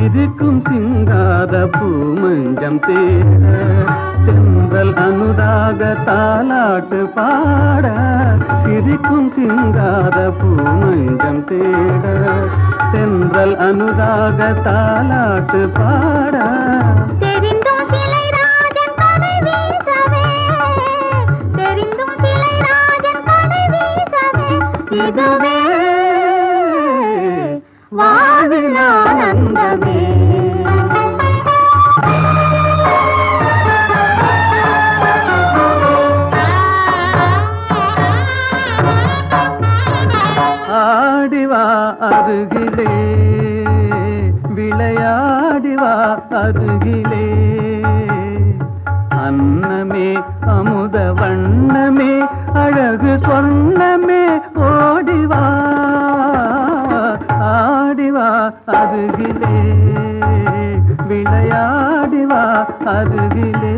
சிரிக்கும் சிங்கார பூமஞ்சம் தேட தென்றல் அனுராக தாலாட்டு பாட சிரிக்கும் சிங்கார பூமஞ்சம் தேட தென்றல் அனுராக தாலாட்டு பாட தெரிந்தும் சிலை ராஜன் படை வீசவே தெரிந்தும் சிலை ராஜன் படை வீசவே இதுவே வாழ்வில் ஆனந்தமே ஆடிவா அருகிலே விளையாடிவா அருகிலே அன்னமே அமுத வண்ணமே அழகு சொன்னமே ஓடிவா ஆடிவா அருகிலே விளையாடிவா அருகிலே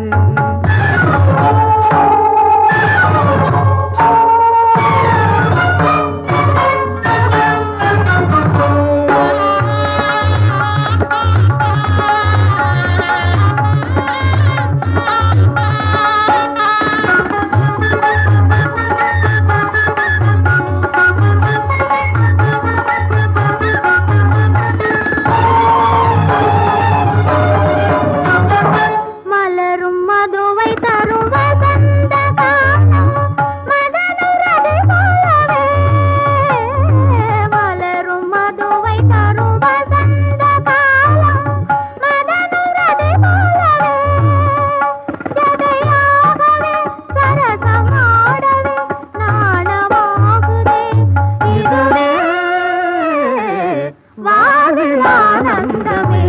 மலரும் மதுவை தரும் வசந்த காலம் மதனுரது போலவே மலரும் மதுவை தரும் வசந்த காலம் மதனுரது போலவே ஜதையாகவே சரசமாடவே நாணமாகுதே இதுவே வாழ்வில் ஆனந்தமே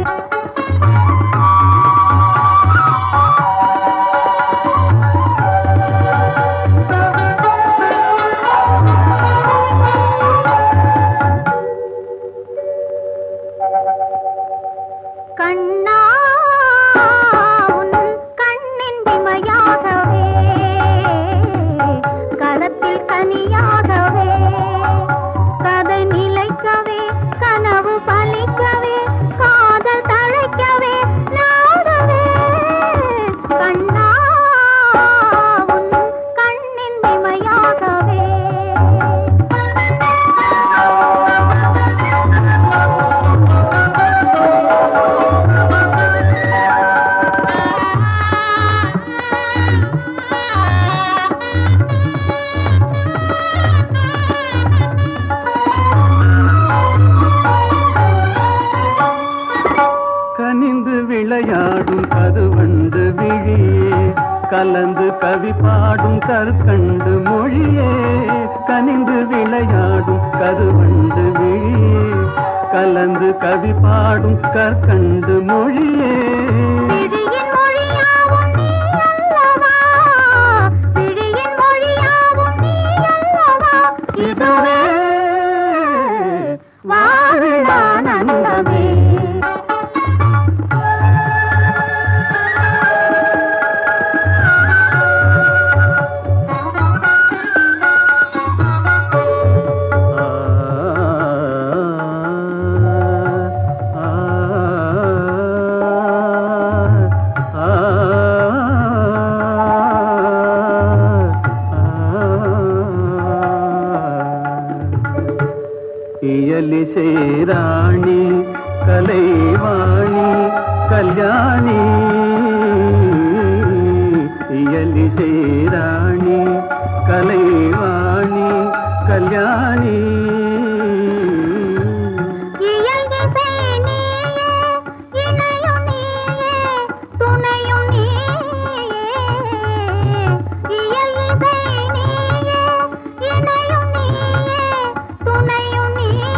கண்ணா உன் கண்ணின் இமையாகவே கரத்தில் கனியாகவே கதை நிலைக்கவே கனவு பலிக்கவே காதல் தழைக்கவே நாடவே கண்ணா உன் கண்ணின் இமையாகவே கனிந்து விளையாடும் கருவண்டு விழியே கலந்து கவி பாடும் கற்கண்டு மொழியே கனிந்து விளையாடும் கருவண்டு விழியே கலந்து கவி பாடும் கற்கண்டு மொழியே விழியின் மொழியாவும் நீ அல்லவா விழியின் மொழியாவும் நீ அல்லவா இதுவே வாழ்வில் ஆனந்தமே இயலிசை ராணி கலைவாணி கல்யாணி இயலிசை ராணி கலைவாணி கல்யாணி இயல்கிசை நீயே இணையும் நீயே துணையும் நீயே இயல்கிசை நீயே இணையும் நீயே துணையும் நீயே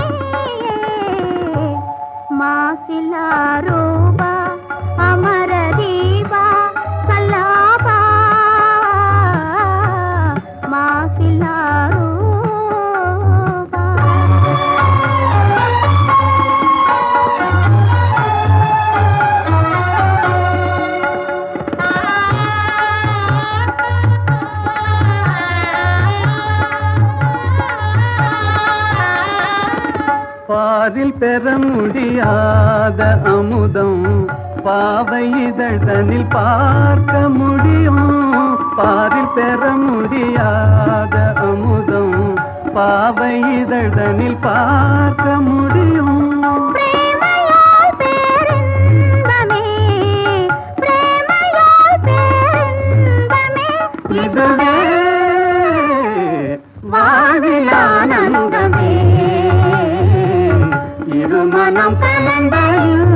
மாசிலா ரூபா அமர தீபா சல்லாபா மாசிலா ரூபா பாரில் பெற முடியாத அமுதம் பாவை இதழ்தனில் பார்க்க முடியும் பாரில் பெற முடியாத அமுதம் பாவை இதழ்தனில் பார்க்க முடியும் பிரேமையால் பேரின்பமே பிரேமையால் பேரின்பமே இதுவே வாழ்விலானந்தமே இருமனம் கலந்த